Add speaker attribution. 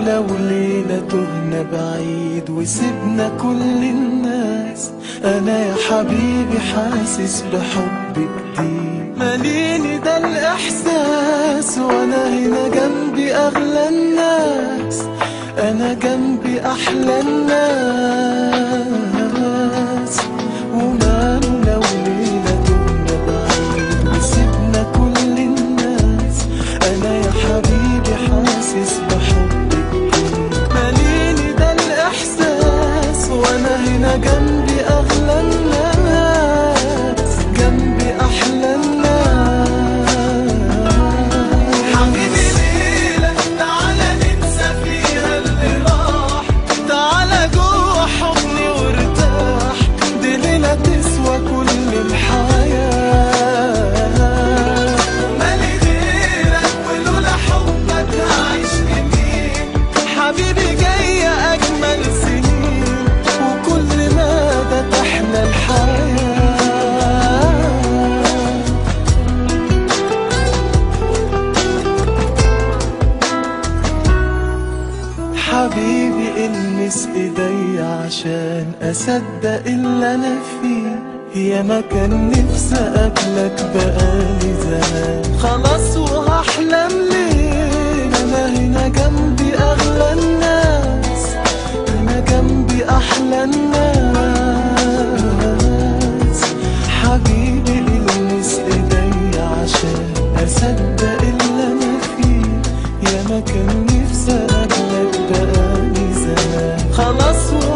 Speaker 1: لو ليلة تهنا بعيد وسيبنا كل الناس انا يا حبيبي حاسس بحب جديد ماليني ده الاحساس وانا هنا جنبي اغلى الناس انا جنبي احلى الناس وماله لو ليلة تهنا بعيد وسيبنا كل الناس انا يا حبيبي حاسس بحب جديد ماليني ده الاحساس وانا هنا جنبي اغلى الناس جنبي احلى الناس حبيبي ليلة تعالى ننسى فيها اللي راح تعالى جوه حضني وارتاح دي ليلة تسوى كل الحياة مالي غيرك ولولا حبك هعيش لمين حبيبي جاية أجمل سنين وكل مدى تحلى الحياة حبيبي المس ايدي عشان اصدق اللي انا فيه يا ما كان نفسي اقابلك بقالي زمان خلاص وهحلم ليه انا هنا جنبي اغلى الناس انا جنبي احلى الناس حبيبي المس ايدي عشان اصدق اللي انا فيه يا ما كان نفسي اقابلك بقالي زمان خلاص